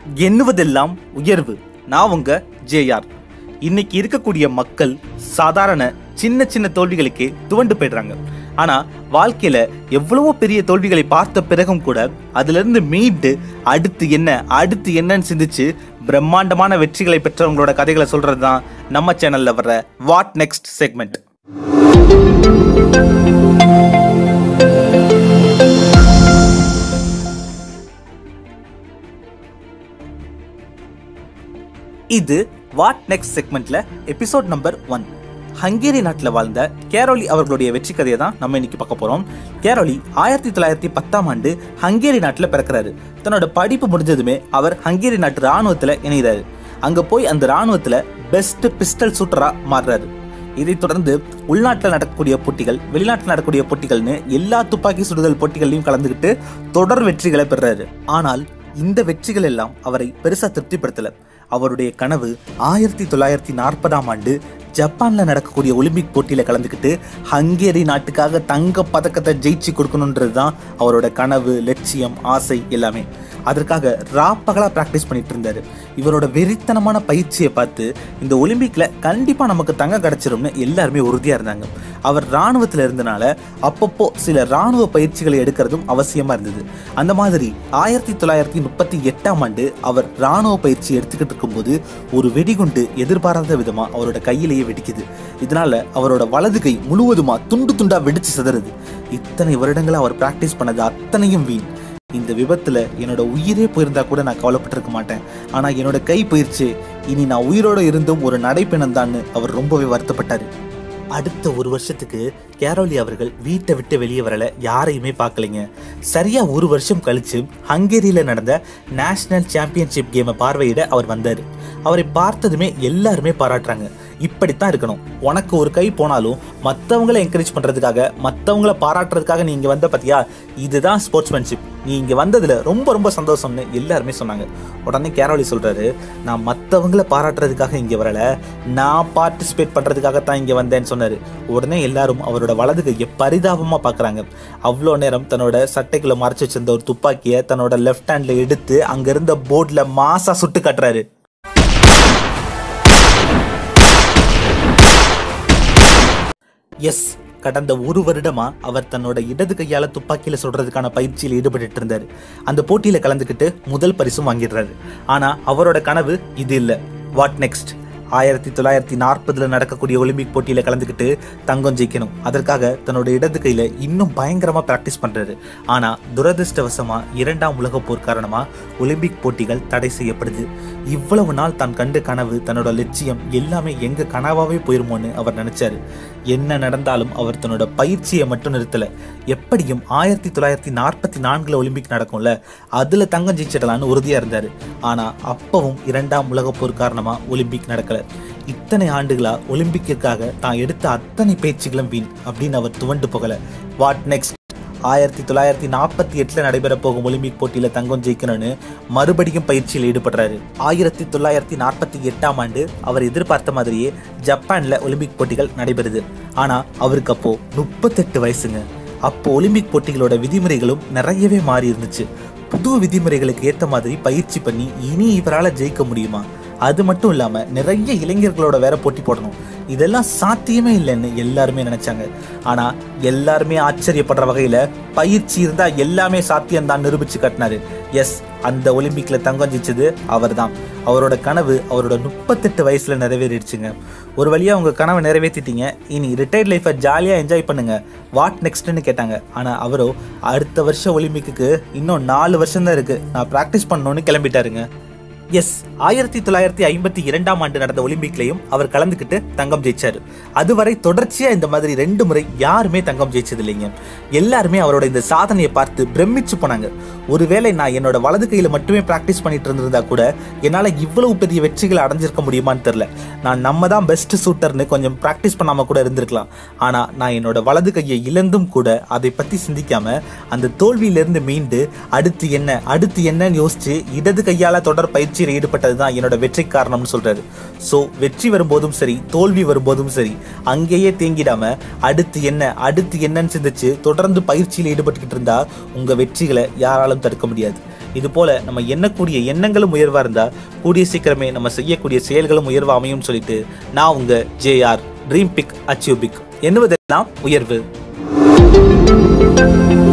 எண்ணுவதெல்லாம் உயர்வு நான் உங்க ஜேஆர் இன்னைக்கு இருக்கக்கூடிய மக்கள் சாதாரண சின்ன சின்ன தோல்விகளுக்கே துவண்டு போயிடுறாங்க ஆனா வாழ்க்கையில எவ்வளவோ பெரிய தோல்விகளை பார்த்த பிறகும் கூட அதுல இருந்து மீண்டு அடுத்து என்ன அடுத்து என்னன்னு சிந்திச்சு பிரம்மாண்டமான வெற்றிகளை பெற்றவங்களோட கதைகளை சொல்றது தான் நம்ம சேனல்ல வர்ற வாட் நெக்ஸ்ட் செக்மெண்ட் இது வாட் நெக்ஸ்ட் செக்மெண்ட்ல எபிசோட் நம்பர் ஒன் ஹங்கேரி நாட்டில் வாழ்ந்த கேரோலி அவர்களுடைய வெற்றி கதையை தான் நம்ம இன்னைக்கு பார்க்க போறோம் கேரோலி ஆயிரத்தி தொள்ளாயிரத்தி பத்தாம் ஆண்டு ஹங்கேரி நாட்டில் பிறக்கிறாரு தன்னோட படிப்பு முடிஞ்சதுமே அவர் ஹங்கேரி நாட்டு ராணுவத்தில் இணைகிறாரு அங்க போய் அந்த ராணுவத்தில் பெஸ்ட் பிஸ்டல் ஷூட்டரா மாறுறாரு இதைத் தொடர்ந்து உள்நாட்டில் நடக்கக்கூடிய போட்டிகள் வெளிநாட்டில் நடக்கக்கூடிய போட்டிகள்னு எல்லா துப்பாக்கி சுடுதல் போட்டிகள்லையும் கலந்துக்கிட்டு தொடர் வெற்றிகளை பெறாரு ஆனால் இந்த வெற்றிகள் எல்லாம் அவரை பெருசா திருப்திப்படுத்தல அவருடைய கனவு ஆயிரத்தி தொள்ளாயிரத்தி நாற்பதாம் ஆண்டு ஜப்பான்ல நடக்கக்கூடிய ஒலிம்பிக் போட்டியில கலந்துக்கிட்டு ஹங்கேரி நாட்டுக்காக தங்க பதக்கத்தை ஜெயிச்சு கொடுக்கணுன்றது தான் அவரோட கனவு லட்சியம் ஆசை எல்லாமே அதற்காக ராப்பகலா பிராக்டிஸ் பண்ணிட்டு இருந்தாரு இவரோட வெறித்தனமான பயிற்சியை பார்த்து இந்த ஒலிம்பிக்ல கண்டிப்பா நமக்கு தங்கம் கிடைச்சிரும்னு எல்லாருமே உறுதியா இருந்தாங்க அவர் ராணுவத்துல இருந்தனால அப்பப்போ சில ராணுவ பயிற்சிகளை எடுக்கிறதும் அவசியமா இருந்தது அந்த மாதிரி ஆயிரத்தி தொள்ளாயிரத்தி முப்பத்தி எட்டாம் ஆண்டு அவர் ராணுவ பயிற்சி எடுத்துக்கிட்டு இருக்கும்போது ஒரு வெடிகுண்டு எதிர்பாராத விதமா அவரோட கையிலேயே வெடிக்குது இதனால அவரோட வலது கை முழுவதுமா துண்டு துண்டா வெடிச்சு சிதறுது இத்தனை வருடங்களா அவர் பிராக்டிஸ் பண்ணது அத்தனையும் வீண் இந்த விபத்துல என்னோட உயிரே போயிருந்தா கூட நான் கவலைப்பட்டிருக்க மாட்டேன் ஆனா என்னோட கை போயிருச்சு இனி நான் உயிரோட இருந்தும் ஒரு நடைப்பெணம் தான்னு அவர் ரொம்பவே வருத்தப்பட்டாரு அடுத்த ஒரு வருஷத்துக்கு கேரோலி அவர்கள் வீட்டை விட்டு வெளியே வரல யாரையுமே பார்க்கலைங்க சரியா ஒரு வருஷம் கழிச்சு ஹங்கேரியில நடந்த நேஷனல் சாம்பியன்ஷிப் கேமை பார்வையிட அவர் வந்தார் அவரை பார்த்ததுமே எல்லாருமே பாராட்டுறாங்க இப்படித்தான் இருக்கணும் உனக்கு ஒரு கை போனாலும் மற்றவங்களை என்கரேஜ் பண்றதுக்காக மற்றவங்கள பாராட்டுறதுக்காக நீ இங்க வந்த பத்தியா இதுதான் ஸ்போர்ட்ஸ்மேன்ஷிப் நீ இங்க வந்ததுல ரொம்ப ரொம்ப சந்தோஷம்னு எல்லாருமே சொன்னாங்க உடனே கேரோலி சொல்றாரு நான் மற்றவங்கள பாராட்டுறதுக்காக இங்க வரல நான் பார்ட்டிசிபேட் பண்றதுக்காக தான் இங்க வந்தேன்னு சொன்னாரு உடனே எல்லாரும் அவரோட வலது கையை பரிதாபமா பாக்குறாங்க அவ்வளோ நேரம் தன்னோட சட்டைக்குள்ள மறைச்சு வச்சிருந்த ஒரு துப்பாக்கியை தன்னோட லெஃப்ட் ஹேண்ட்ல எடுத்து அங்க இருந்த போர்ட்ல மாசா சுட்டு காட்டுறாரு எஸ் கடந்த ஒரு வருடமா அவர் தன்னோட இடது கையால துப்பாக்கியில சுடுறதுக்கான பயிற்சியில் ஈடுபட்டு இருந்தாரு அந்த போட்டியில கலந்துக்கிட்டு முதல் பரிசும் வாங்கிடுறாரு ஆனா அவரோட கனவு இது இல்ல வாட் நெக்ஸ்ட் ஆயிரத்தி தொள்ளாயிரத்தி நாற்பதுல நடக்கக்கூடிய ஒலிம்பிக் போட்டியில கலந்துக்கிட்டு தங்கம் ஜெயிக்கணும் அதற்காக தன்னோட இடது கையில இன்னும் பயங்கரமா பிராக்டிஸ் பண்றாரு ஆனா துரதிருஷ்டவசமா இரண்டாம் உலக போர் காரணமா ஒலிம்பிக் போட்டிகள் தடை செய்யப்படுது இவ்வளவு நாள் தான் கண்ட கனவு தன்னோட லட்சியம் எல்லாமே எங்க கனவாவே போயிருமோன்னு அவர் நினைச்சாரு என்ன நடந்தாலும் அவர் தன்னோட பயிற்சியை மட்டும் நிறுத்தல எப்படியும் ஆயிரத்தி தொள்ளாயிரத்தி நாற்பத்தி நான்குல ஒலிம்பிக் நடக்கும்ல அதுல தங்கம் ஜெயிச்சிடலான்னு உறுதியா இருந்தாரு ஆனா அப்பவும் இரண்டாம் உலக போர் காரணமா ஒலிம்பிக் நடக்கல இத்தனை ஆண்டுகளா ஒலிம்பிக்கிற்காக தான் எடுத்த அத்தனை பேச்சுகளும் வீண் அப்படின்னு அவர் துவண்டு போகல வாட் நெக்ஸ்ட் ஆயிரத்தி தொள்ளாயிரத்தி நாற்பத்தி எட்டுல நடைபெற போகும் ஒலிம்பிக் போட்டியில தங்கம் ஜெயிக்கணும்னு மறுபடியும் பயிற்சியில் ஈடுபடுறாரு ஆயிரத்தி தொள்ளாயிரத்தி நாற்பத்தி எட்டாம் ஆண்டு அவர் எதிர்பார்த்த மாதிரியே ஜப்பான்ல ஒலிம்பிக் போட்டிகள் நடைபெறுது ஆனா அவருக்கு அப்போ முப்பத்தெட்டு வயசுங்க அப்போ ஒலிம்பிக் போட்டிகளோட விதிமுறைகளும் நிறையவே மாறி இருந்துச்சு புது விதிமுறைகளுக்கு ஏத்த மாதிரி பயிற்சி பண்ணி இனி இவரால ஜெயிக்க முடியுமா அது மட்டும் இல்லாம நிறைய இளைஞர்களோட வேற போட்டி போடணும் இதெல்லாம் சாத்தியமே இல்லைன்னு எல்லாருமே நினைச்சாங்க ஆனா எல்லாருமே ஆச்சரியப்படுற வகையில பயிற்சி இருந்தா எல்லாமே சாத்தியம் தான் நிரூபிச்சு காட்டினாரு எஸ் அந்த ஒலிம்பிக்ல தங்கம் ஜெயிச்சது அவர்தான் அவரோட கனவு அவரோட முப்பத்தெட்டு வயசுல நிறைவேறிடுச்சுங்க ஒரு வழியா உங்க கனவை நிறைவேற்றிட்டீங்க இனி ரிட்டையர்ட் லைஃபை ஜாலியா என்ஜாய் பண்ணுங்க வாட் நெக்ஸ்ட்னு கேட்டாங்க ஆனா அவரோ அடுத்த வருஷம் ஒலிம்பிக்கு இன்னும் நாலு வருஷம் தான் இருக்கு நான் பிராக்டிஸ் பண்ணணும்னு கிளம்பிட்டாருங்க எஸ் ஆயிரத்தி தொள்ளாயிரத்தி ஐம்பத்தி இரண்டாம் ஆண்டு நடந்த ஒலிம்பிக்லையும் அவர் கலந்துக்கிட்டு தங்கம் ஜெயிச்சாரு அதுவரை தொடர்ச்சியா இந்த மாதிரி ரெண்டு முறை யாருமே தங்கம் ஜெயிச்சது இல்லைங்க எல்லாருமே அவரோட இந்த சாதனையை பார்த்து பிரமிச்சு போனாங்க ஒருவேளை நான் என்னோட வலது கையில மட்டுமே பிராக்டிஸ் பண்ணிட்டு இருந்திருந்தா கூட என்னால இவ்வளவு பெரிய வெற்றிகளை அடைஞ்சிருக்க முடியுமான்னு தெரியல நான் நம்ம தான் பெஸ்ட் சூட்டர்னு கொஞ்சம் பிராக்டிஸ் பண்ணாம கூட இருந்திருக்கலாம் ஆனா நான் என்னோட வலது கையை இழந்தும் கூட அதை பத்தி சிந்திக்காம அந்த தோல்வியிலிருந்து மீண்டு அடுத்து என்ன அடுத்து என்னன்னு யோசிச்சு இடது கையால தொடர் பயிற்சியில் ஈடுபட்டது தான் என்னோட வெற்றி காரணம்னு சொல்றாரு ஸோ வெற்றி வரும்போதும் சரி தோல்வி வரும்போதும் சரி அங்கேயே தேங்கிடாம அடுத்து என்ன அடுத்து என்னன்னு சிந்திச்சு தொடர்ந்து பயிற்சியில் ஈடுபட்டுக்கிட்டு இருந்தா உங்க வெற்றிகளை யாராலும் தடுக்க முடியாது இது போல நம்ம எண்ணக்கூடிய எண்ணங்களும் உயர்வா இருந்தா கூடிய சீக்கிரமே நம்ம செய்யக்கூடிய செயல்களும் உயர்வா அமையும்னு சொல்லிட்டு நான் உங்க JR dream big achieve big எண்ணுவதெல்லாம் உயர்வு